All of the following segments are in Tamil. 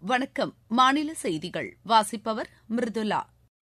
வணக்கம் மாநில செய்திகள் வாசிப்பவர் மிருதுலா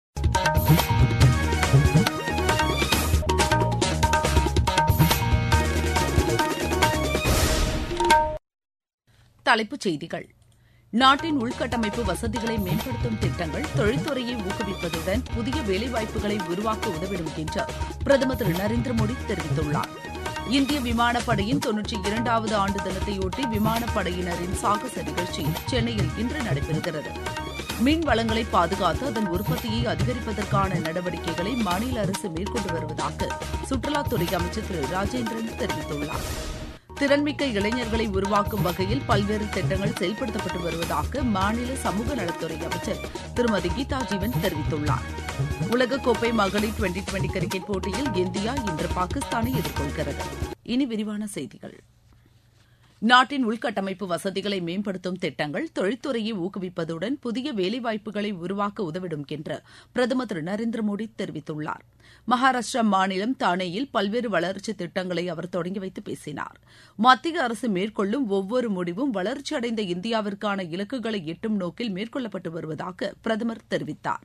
தலைப்புச் செய்திகள் நாட்டின் உள்கட்டமைப்பு வசதிகளை மேம்படுத்தும் திட்டங்கள் தொழில்துறையை ஊக்குவிப்பதுடன் புதிய வேலைவாய்ப்புகளை உருவாக்க உதவிடும் என்று பிரதமர் திரு நரேந்திர மோடி தெரிவித்துள்ளார் இந்திய விமானப்படையின் தொன்னூற்றி இரண்டாவது ஆண்டு தினத்தையொட்டி விமானப்படையினரின் சாகச நிகழ்ச்சி சென்னையில் இன்று நடைபெறுகிறது மீன் வளங்களை பாதுகாத்து அதன் உற்பத்தியை அதிகரிப்பதற்கான நடவடிக்கைகளை மாநில அரசு மேற்கொண்டு வருவதாக சுற்றுலாத்துறை அமைச்சர் திரு ராஜேந்திரன் தெரிவித்துள்ளார் திறன்மிக்க இளைஞர்களை உருவாக்கும் வகையில் பல்வேறு திட்டங்கள் செயல்படுத்தப்பட்டு வருவதாக மாநில சமூக நலத்துறை அமைச்சர் திருமதி கீதா ஜீவன் தெரிவித்துள்ளார் உலகக்கோப்பை மகளிர் டுவெண்டி டுவெண்டி கிரிக்கெட் போட்டியில் இந்தியா இன்று பாகிஸ்தானை எதிர்கொள்கிறது இனி விரிவான செய்திகள் நாட்டின் உள்கட்டமைப்பு வசதிகளை மேம்படுத்தும் திட்டங்கள் தொழில்துறையை ஊக்குவிப்பதுடன் புதிய வேலைவாய்ப்புகளை உருவாக்க உதவிடும் என்று பிரதமர் திரு நரேந்திர மோடி தெரிவித்துள்ளார் மகாராஷ்டிரா மாநிலம் தானேயில் பல்வேறு வளர்ச்சித் திட்டங்களை அவர் தொடங்கி வைத்து பேசினார் மத்திய அரசு மேற்கொள்ளும் ஒவ்வொரு முடிவும் வளர்ச்சியடைந்த இந்தியாவிற்கான இலக்குகளை எட்டும் நோக்கில் மேற்கொள்ளப்பட்டு வருவதாக பிரதமர் தெரிவித்தார்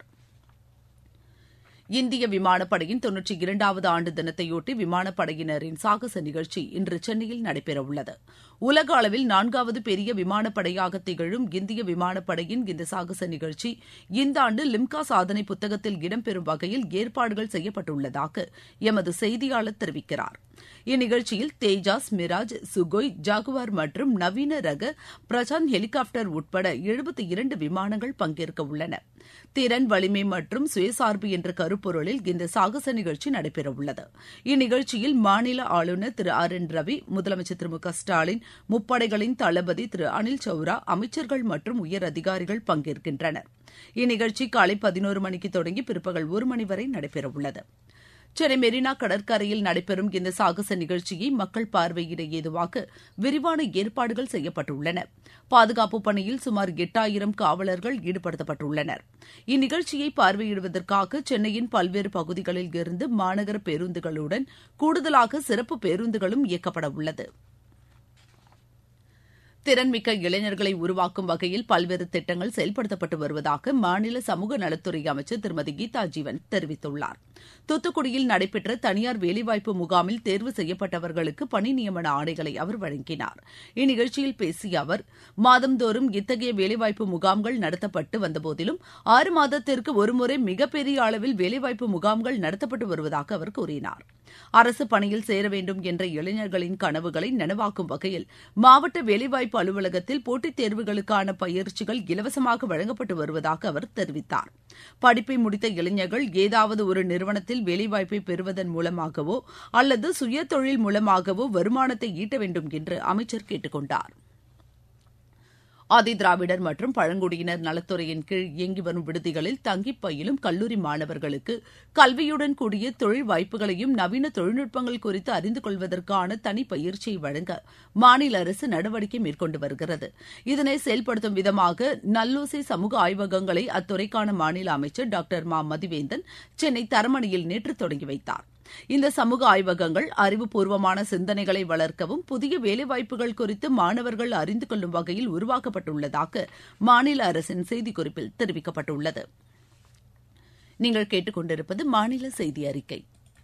இந்திய விமானப்படையின் தொன்னூற்றி இரண்டாவது ஆண்டு தினத்தையொட்டி விமானப்படையினரின் சாகச நிகழ்ச்சி இன்று சென்னையில் நடைபெறவுள்ளது உலக அளவில் நான்காவது பெரிய விமானப்படையாக திகழும் இந்திய விமானப்படையின் இந்த சாகச நிகழ்ச்சி இந்த ஆண்டு லிம்கா சாதனை புத்தகத்தில் இடம்பெறும் வகையில் ஏற்பாடுகள் செய்யப்பட்டுள்ளதாக எமது செய்தியாளர் தெரிவிக்கிறார் இந்நிகழ்ச்சியில் தேஜாஸ் மிராஜ் சுகோய் ஜாகுவார் மற்றும் நவீன ரக பிரசாந்த் ஹெலிகாப்டர் உட்பட எழுபத்தி இரண்டு விமானங்கள் பங்கேற்க உள்ளன திறன் வலிமை மற்றும் சுயசார்பு என்ற கருப்பொருளில் இந்த சாகச நிகழ்ச்சி நடைபெறவுள்ளது இந்நிகழ்ச்சியில் மாநில ஆளுநர் திரு ஆர் என் ரவி முதலமைச்சர் திரு மு க ஸ்டாலின் முப்படைகளின் தளபதி திரு அனில் சௌரா அமைச்சர்கள் மற்றும் உயர் அதிகாரிகள் பங்கேற்கின்றனர் இந்நிகழ்ச்சி காலை பதினோரு மணிக்கு தொடங்கி பிற்பகல் ஒரு மணி வரை நடைபெறவுள்ளது சென்னை மெரினா கடற்கரையில் நடைபெறும் இந்த சாகச நிகழ்ச்சியை மக்கள் பார்வையிட ஏதுவாக விரிவான ஏற்பாடுகள் செய்யப்பட்டுள்ளன பாதுகாப்பு பணியில் சுமார் எட்டாயிரம் காவலர்கள் ஈடுபடுத்தப்பட்டுள்ளனர் இந்நிகழ்ச்சியை பார்வையிடுவதற்காக சென்னையின் பல்வேறு பகுதிகளில் இருந்து மாநகர பேருந்துகளுடன் கூடுதலாக சிறப்பு பேருந்துகளும் இயக்கப்பட உள்ளது திறன்மிக்க இளைஞர்களை உருவாக்கும் வகையில் பல்வேறு திட்டங்கள் செயல்படுத்தப்பட்டு வருவதாக மாநில சமூக நலத்துறை அமைச்சர் திருமதி கீதா ஜீவன் தெரிவித்துள்ளார் தூத்துக்குடியில் நடைபெற்ற தனியார் வேலைவாய்ப்பு முகாமில் தேர்வு செய்யப்பட்டவர்களுக்கு பணி நியமன ஆணைகளை அவர் வழங்கினார் இந்நிகழ்ச்சியில் பேசிய அவர் மாதந்தோறும் இத்தகைய வேலைவாய்ப்பு முகாம்கள் நடத்தப்பட்டு வந்தபோதிலும் ஆறு மாதத்திற்கு ஒருமுறை மிகப்பெரிய அளவில் வேலைவாய்ப்பு முகாம்கள் நடத்தப்பட்டு வருவதாக அவர் கூறினார் அரசு பணியில் சேர வேண்டும் என்ற இளைஞர்களின் கனவுகளை நனவாக்கும் வகையில் மாவட்ட வேலைவாய்ப்பு அலுவலகத்தில் போட்டித் தேர்வுகளுக்கான பயிற்சிகள் இலவசமாக வழங்கப்பட்டு வருவதாக அவர் தெரிவித்தார் படிப்பை முடித்த இளைஞர்கள் ஏதாவது ஒரு நிறுவனத்தில் வேலைவாய்ப்பை பெறுவதன் மூலமாகவோ அல்லது சுய தொழில் மூலமாகவோ வருமானத்தை ஈட்ட வேண்டும் என்று அமைச்சர் கேட்டுக் கொண்டார் ஆதிதிராவிடர் மற்றும் பழங்குடியினர் நலத்துறையின் கீழ் இயங்கி வரும் விடுதிகளில் தங்கி பயிலும் கல்லூரி மாணவர்களுக்கு கல்வியுடன் கூடிய தொழில் வாய்ப்புகளையும் நவீன தொழில்நுட்பங்கள் குறித்து அறிந்து கொள்வதற்கான தனி பயிற்சியை வழங்க மாநில அரசு நடவடிக்கை மேற்கொண்டு வருகிறது இதனை செயல்படுத்தும் விதமாக நல்லூசி சமூக ஆய்வகங்களை அத்துறைக்கான மாநில அமைச்சர் டாக்டர் மா மதிவேந்தன் சென்னை தரமணியில் நேற்று தொடங்கி வைத்தார் இந்த சமூக ஆய்வகங்கள் அறிவுபூர்வமான சிந்தனைகளை வளர்க்கவும் புதிய வேலைவாய்ப்புகள் குறித்து மாணவர்கள் அறிந்து கொள்ளும் வகையில் உருவாக்கப்பட்டுள்ளதாக மாநில அரசின் செய்திக்குறிப்பில் தெரிவிக்கப்பட்டுள்ளது நீங்கள் கேட்டுக்கொண்டிருப்பது மாநில செய்தி அறிக்கை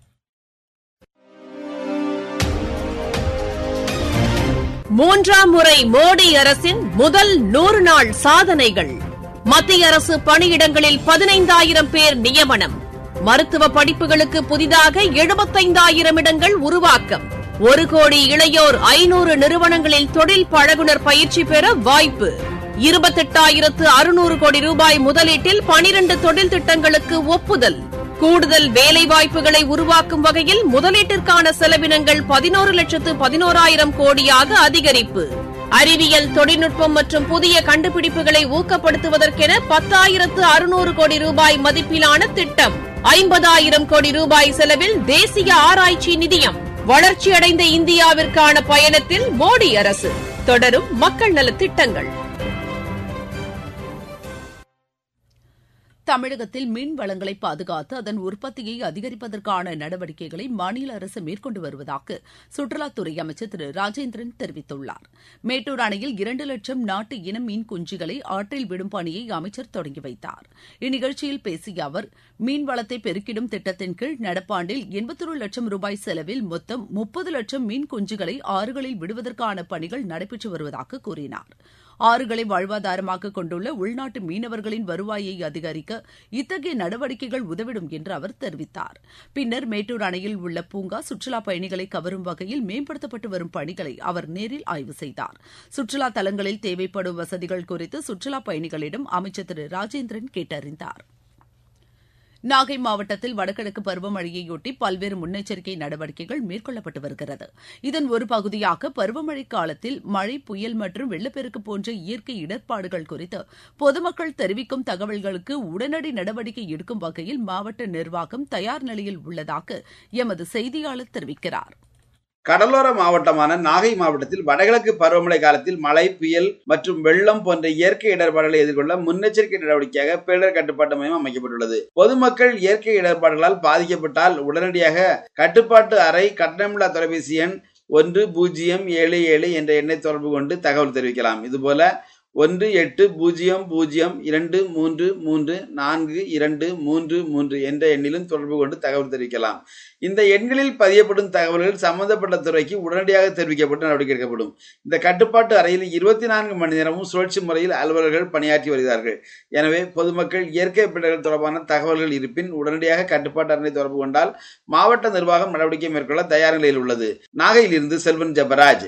மூன்றாம் முறை மோடி அரசின் முதல் நூறு நாள் சாதனைகள் மத்திய அரசு பணியிடங்களில் பதினைந்தாயிரம் பேர் நியமனம் மருத்துவ படிப்புகளுக்கு புதிதாக எழுபத்தைந்தாயிரம் இடங்கள் உருவாக்கம் ஒரு கோடி இளையோர் ஐநூறு நிறுவனங்களில் தொழில் பழகுனர் பயிற்சி பெற வாய்ப்பு இருபத்தெட்டாயிரத்து அறுநூறு கோடி ரூபாய் முதலீட்டில் பனிரண்டு தொழில் திட்டங்களுக்கு ஒப்புதல் கூடுதல் வேலைவாய்ப்புகளை உருவாக்கும் வகையில் முதலீட்டிற்கான செலவினங்கள் பதினோரு லட்சத்து பதினோராயிரம் கோடியாக அதிகரிப்பு அறிவியல் தொழில்நுட்பம் மற்றும் புதிய கண்டுபிடிப்புகளை ஊக்கப்படுத்துவதற்கென பத்தாயிரத்து அறுநூறு கோடி ரூபாய் மதிப்பிலான திட்டம் ஐம்பதாயிரம் கோடி ரூபாய் செலவில் தேசிய ஆராய்ச்சி நிதியம் வளர்ச்சியடைந்த இந்தியாவிற்கான பயணத்தில் மோடி அரசு தொடரும் மக்கள் நலத் திட்டங்கள் தமிழகத்தில் மீன் வளங்களை பாதுகாத்து அதன் உற்பத்தியை அதிகரிப்பதற்கான நடவடிக்கைகளை மாநில அரசு மேற்கொண்டு வருவதாக சுற்றுலாத்துறை அமைச்சர் திரு ராஜேந்திரன் தெரிவித்துள்ளார் மேட்டூர் அணையில் இரண்டு லட்சம் நாட்டு இன மீன் குஞ்சுகளை ஆற்றில் விடும் பணியை அமைச்சர் தொடங்கி வைத்தார் இந்நிகழ்ச்சியில் பேசிய அவர் மீன் வளத்தை பெருக்கிடும் திட்டத்தின் கீழ் நடப்பாண்டில் எண்பத்தொரு லட்சம் ரூபாய் செலவில் மொத்தம் முப்பது லட்சம் மீன் குஞ்சுகளை ஆறுகளில் விடுவதற்கான பணிகள் நடைபெற்று வருவதாக கூறினார் ஆறுகளை வாழ்வாதாரமாக கொண்டுள்ள உள்நாட்டு மீனவர்களின் வருவாயை அதிகரிக்க இத்தகைய நடவடிக்கைகள் உதவிடும் என்று அவர் தெரிவித்தார் பின்னர் மேட்டூர் அணையில் உள்ள பூங்கா சுற்றுலா பயணிகளை கவரும் வகையில் மேம்படுத்தப்பட்டு வரும் பணிகளை அவர் நேரில் ஆய்வு செய்தார் சுற்றுலா தலங்களில் தேவைப்படும் வசதிகள் குறித்து சுற்றுலா பயணிகளிடம் அமைச்சர் திரு ராஜேந்திரன் கேட்டறிந்தார் நாகை மாவட்டத்தில் வடகிழக்கு பருவமழையையொட்டி பல்வேறு முன்னெச்சரிக்கை நடவடிக்கைகள் மேற்கொள்ளப்பட்டு வருகிறது இதன் ஒரு பகுதியாக பருவமழை காலத்தில் மழை புயல் மற்றும் வெள்ளப்பெருக்கு போன்ற இயற்கை இடர்பாடுகள் குறித்து பொதுமக்கள் தெரிவிக்கும் தகவல்களுக்கு உடனடி நடவடிக்கை எடுக்கும் வகையில் மாவட்ட நிர்வாகம் தயார் நிலையில் உள்ளதாக எமது செய்தியாளர் தெரிவிக்கிறார் கடலோர மாவட்டமான நாகை மாவட்டத்தில் வடகிழக்கு பருவமழை காலத்தில் மழை புயல் மற்றும் வெள்ளம் போன்ற இயற்கை இடர்பாடுகளை எதிர்கொள்ள முன்னெச்சரிக்கை நடவடிக்கையாக பேரிடர் கட்டுப்பாட்டு மையம் அமைக்கப்பட்டுள்ளது பொதுமக்கள் இயற்கை இடர்பாடுகளால் பாதிக்கப்பட்டால் உடனடியாக கட்டுப்பாட்டு அறை கட்டணமில்லா தொலைபேசி எண் ஒன்று பூஜ்ஜியம் ஏழு ஏழு என்ற எண்ணை தொடர்பு கொண்டு தகவல் தெரிவிக்கலாம் இதுபோல ஒன்று எட்டு பூஜ்ஜியம் பூஜ்ஜியம் இரண்டு மூன்று மூன்று நான்கு இரண்டு மூன்று மூன்று என்ற எண்ணிலும் தொடர்பு கொண்டு தகவல் தெரிவிக்கலாம் இந்த எண்களில் பதியப்படும் தகவல்கள் சம்பந்தப்பட்ட துறைக்கு உடனடியாக தெரிவிக்கப்பட்டு நடவடிக்கை எடுக்கப்படும் இந்த கட்டுப்பாட்டு அறையில் இருபத்தி நான்கு மணி நேரமும் சுழற்சி முறையில் அலுவலர்கள் பணியாற்றி வருகிறார்கள் எனவே பொதுமக்கள் இயற்கை பேரிடர்கள் தொடர்பான தகவல்கள் இருப்பின் உடனடியாக கட்டுப்பாட்டு அறையை தொடர்பு கொண்டால் மாவட்ட நிர்வாகம் நடவடிக்கை மேற்கொள்ள தயார் நிலையில் உள்ளது நாகையிலிருந்து செல்வன் ஜபராஜ்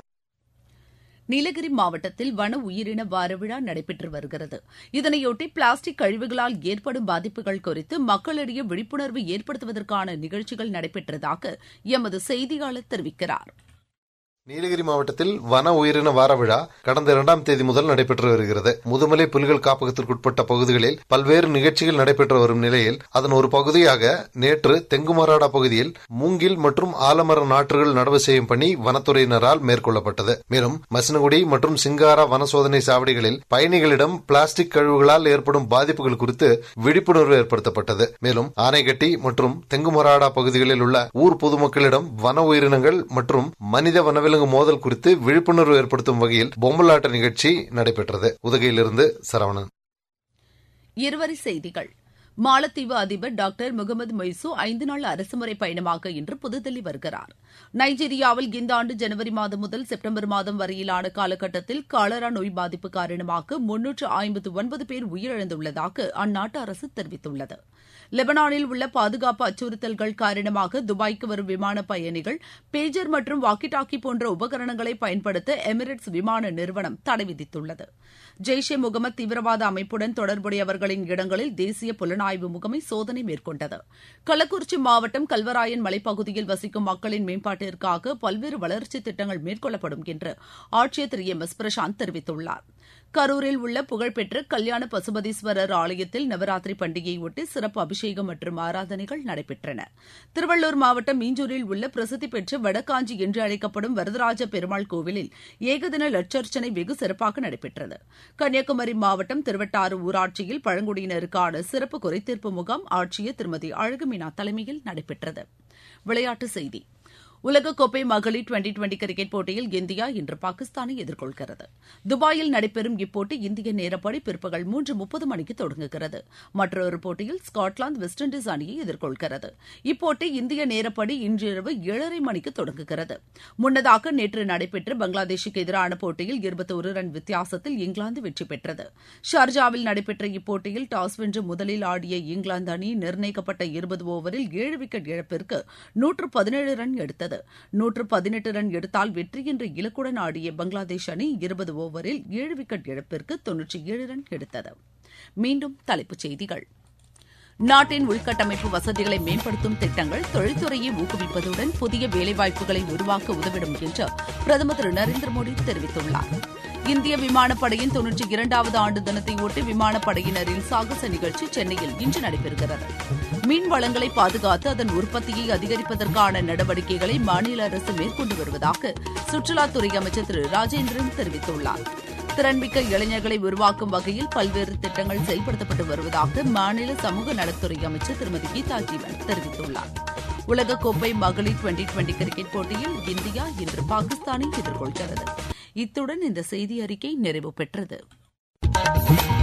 நீலகிரி மாவட்டத்தில் வன உயிரின வார விழா நடைபெற்று வருகிறது இதனையொட்டி பிளாஸ்டிக் கழிவுகளால் ஏற்படும் பாதிப்புகள் குறித்து மக்களிடையே விழிப்புணர்வு ஏற்படுத்துவதற்கான நிகழ்ச்சிகள் நடைபெற்றதாக எமது செய்தியாளர் தெரிவிக்கிறார் நீலகிரி மாவட்டத்தில் வன உயிரின வார விழா கடந்த இரண்டாம் தேதி முதல் நடைபெற்று வருகிறது முதுமலை புலிகள் காப்பகத்திற்குட்பட்ட பகுதிகளில் பல்வேறு நிகழ்ச்சிகள் நடைபெற்று வரும் நிலையில் அதன் ஒரு பகுதியாக நேற்று தெங்குமராடா பகுதியில் மூங்கில் மற்றும் ஆலமர நாற்றுகள் நடவு செய்யும் பணி வனத்துறையினரால் மேற்கொள்ளப்பட்டது மேலும் மசினகுடி மற்றும் சிங்காரா வன சோதனை சாவடிகளில் பயணிகளிடம் பிளாஸ்டிக் கழிவுகளால் ஏற்படும் பாதிப்புகள் குறித்து விழிப்புணர்வு ஏற்படுத்தப்பட்டது மேலும் ஆனைகட்டி மற்றும் தெங்குமராடா பகுதிகளில் உள்ள ஊர் பொதுமக்களிடம் வன உயிரினங்கள் மற்றும் மனித வனவிலங்கு விலங்கு மோதல் குறித்து விழிப்புணர்வு ஏற்படுத்தும் வகையில் பொம்மலாட்ட நிகழ்ச்சி நடைபெற்றது உதகையிலிருந்து சரவணன் இருவரி செய்திகள் மாலத்தீவு அதிபர் டாக்டர் முகமது மொய்சு ஐந்து நாள் அரசுமுறை பயணமாக இன்று புதுதில்லி வருகிறார் நைஜீரியாவில் இந்த ஆண்டு ஜனவரி மாதம் முதல் செப்டம்பர் மாதம் வரையிலான காலகட்டத்தில் காலரா நோய் பாதிப்பு காரணமாக முன்னூற்று ஐம்பத்து ஒன்பது பேர் உயிரிழந்துள்ளதாக அந்நாட்டு அரசு தெரிவித்துள்ளது லெபனானில் உள்ள பாதுகாப்பு அச்சுறுத்தல்கள் காரணமாக துபாய்க்கு வரும் விமான பயணிகள் பேஜர் மற்றும் வாக்கி டாக்கி போன்ற உபகரணங்களை பயன்படுத்த எமிரேட்ஸ் விமான நிறுவனம் தடை விதித்துள்ளது ஜெய்ஷ் ஏ முகமது தீவிரவாத அமைப்புடன் தொடர்புடையவர்களின் இடங்களில் தேசிய புலனாய்வு முகமை சோதனை மேற்கொண்டது கள்ளக்குறிச்சி மாவட்டம் கல்வராயன் மலைப்பகுதியில் வசிக்கும் மக்களின் மேம்பாட்டிற்காக பல்வேறு வளர்ச்சித் திட்டங்கள் மேற்கொள்ளப்படும் என்று ஆட்சியர் திரு எம் எஸ் பிரசாந்த் தெரிவித்துள்ளார் கரூரில் உள்ள புகழ்பெற்ற கல்யாண பசுபதீஸ்வரர் ஆலயத்தில் நவராத்திரி பண்டிகையொட்டி சிறப்பு அபிஷேகம் மற்றும் ஆராதனைகள் நடைபெற்றன திருவள்ளூர் மாவட்டம் மீஞ்சூரில் உள்ள பிரசித்தி பெற்ற வடகாஞ்சி என்று அழைக்கப்படும் வரதராஜ பெருமாள் கோவிலில் ஏகதின லட்சர்ச்சனை வெகு சிறப்பாக நடைபெற்றது கன்னியாகுமரி மாவட்டம் திருவட்டாறு ஊராட்சியில் பழங்குடியினருக்கான சிறப்பு குறைதீர்ப்பு முகாம் ஆட்சியர் திருமதி அழகுமீனா தலைமையில் நடைபெற்றது விளையாட்டுச் செய்தி உலகக்கோப்பை மகளிர் டுவெண்டி டுவெண்டி கிரிக்கெட் போட்டியில் இந்தியா இன்று பாகிஸ்தானை எதிர்கொள்கிறது துபாயில் நடைபெறும் இப்போட்டி இந்திய நேரப்படி பிற்பகல் மூன்று முப்பது மணிக்கு தொடங்குகிறது மற்றொரு போட்டியில் ஸ்காட்லாந்து வெஸ்ட் இண்டீஸ் அணியை எதிர்கொள்கிறது இப்போட்டி இந்திய நேரப்படி இன்றிரவு ஏழரை மணிக்கு தொடங்குகிறது முன்னதாக நேற்று நடைபெற்ற பங்களாதேஷுக்கு எதிரான போட்டியில் இருபத்தொரு ரன் வித்தியாசத்தில் இங்கிலாந்து வெற்றி பெற்றது ஷார்ஜாவில் நடைபெற்ற இப்போட்டியில் டாஸ் வென்று முதலில் ஆடிய இங்கிலாந்து அணி நிர்ணயிக்கப்பட்ட இருபது ஓவரில் ஏழு விக்கெட் இழப்பிற்கு நூற்று பதினேழு ரன் எடுத்தது நூற்று பதினெட்டு ரன் எடுத்தால் வெற்றி என்ற இலக்குடன் ஆடிய பங்களாதேஷ் அணி இருபது ஓவரில் ஏழு விக்கெட் இழப்பிற்கு தொன்னூற்றி ஏழு ரன் எடுத்தது மீண்டும் தலைப்புச் செய்திகள் நாட்டின் உள்கட்டமைப்பு வசதிகளை மேம்படுத்தும் திட்டங்கள் தொழில்துறையை ஊக்குவிப்பதுடன் புதிய வேலைவாய்ப்புகளை உருவாக்க உதவிடும் என்று பிரதமர் திரு நரேந்திர மோடி தெரிவித்துள்ளார் இந்திய விமானப்படையின் தொன்னூற்றி இரண்டாவது ஆண்டு தினத்தையொட்டி விமானப்படையினரின் சாகச நிகழ்ச்சி சென்னையில் இன்று நடைபெறுகிறது மீன் வளங்களை பாதுகாத்து அதன் உற்பத்தியை அதிகரிப்பதற்கான நடவடிக்கைகளை மாநில அரசு மேற்கொண்டு வருவதாக சுற்றுலாத்துறை அமைச்சர் திரு ராஜேந்திரன் தெரிவித்துள்ளார் திறன்மிக்க இளைஞர்களை உருவாக்கும் வகையில் பல்வேறு திட்டங்கள் செயல்படுத்தப்பட்டு வருவதாக மாநில சமூக நலத்துறை அமைச்சர் திருமதி கீதா ஜீவன் தெரிவித்துள்ளார் உலகக்கோப்பை மகளிர் டுவெண்டி டுவெண்டி கிரிக்கெட் போட்டியில் இந்தியா இன்று பாகிஸ்தானை எதிர்கொள்கிறது இத்துடன் இந்த செய்தி அறிக்கை நிறைவு பெற்றது